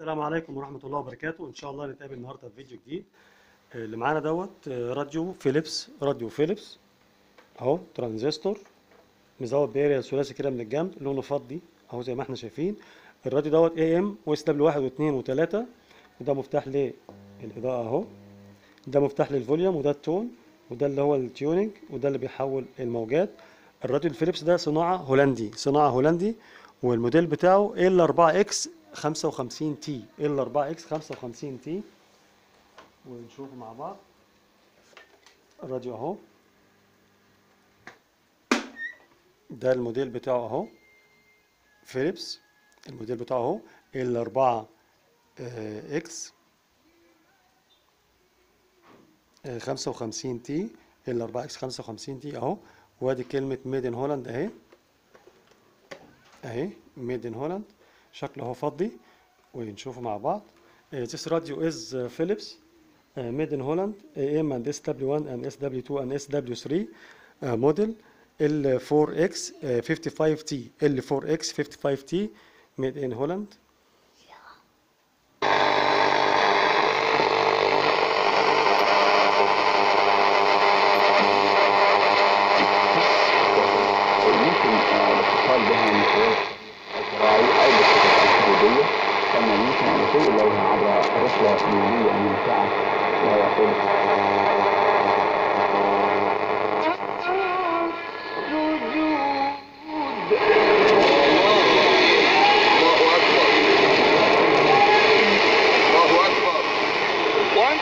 السلام عليكم ورحمة الله وبركاته إن شاء الله نتقابل النهاردة في فيديو جديد آه، اللي معانا دوت آه، راديو فيليبس راديو فيليبس أهو ترانزستور مزود باريا ثلاثي كده من الجنب لونه فضي أهو زي ما احنا شايفين الراديو دوت اي ام واس دبليو واحد واثنين وثلاثة وده مفتاح للإضاءة أهو ده مفتاح للفوليوم وده التون وده اللي هو التيوننج وده اللي بيحول الموجات الراديو الفيليبس ده صناعة هولندي صناعة هولندي والموديل بتاعه ال 4 اكس 55 تي ال 4 اكس 55 تي ونشوفه مع بعض الراديو اهو ده الموديل بتاعه اهو فيليبس الموديل بتاعه اهو ال 4 اكس 55 تي ال 4 اكس 55 تي اهو وادي كلمة ميد ان هولاند اهي اهي ميد ان هولاند شكله هو فضي ونشوفه مع بعض Uh, this radio is uh, Philips uh, made in Holland AM and SW1 and SW2 and SW3 uh, model L4X uh, 55T L4X 55T made in Holland ممكن آه، الاتصال بها من خلال الزراعي او بالشبكات الحدوديه كما يمكن ان يصل اليها عبر رحله ميليه ممتعه لا يقول الله أكبر الله أكبر One,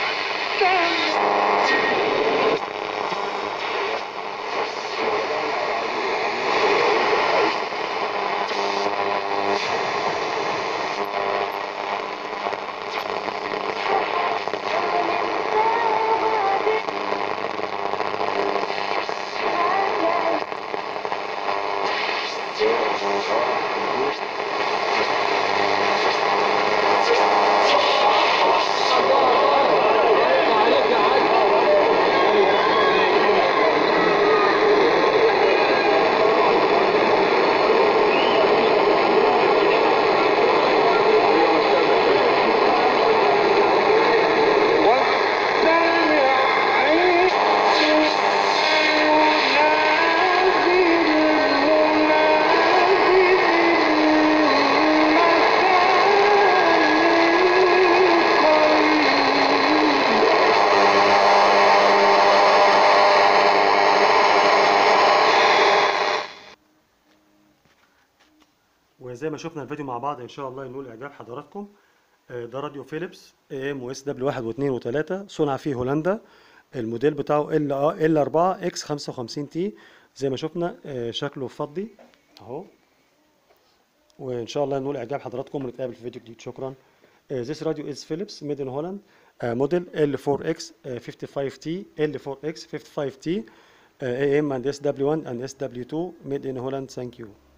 وزي ما شفنا الفيديو مع بعض ان شاء الله ينول اعجاب حضراتكم آه، ده راديو فيليبس اي ام واس دبليو 1 و2 و3 صنع في هولندا الموديل بتاعه ال ال 4 اكس 55 تي زي ما شفنا آه، شكله فضي اهو وان شاء الله ينول اعجاب حضراتكم ونتقابل في فيديو جديد شكرا Uh, this radio is Philips made in Holland uh, model L4X uh, 55T L4X 55T uh, AM and SW1 and SW2 made in Holland thank you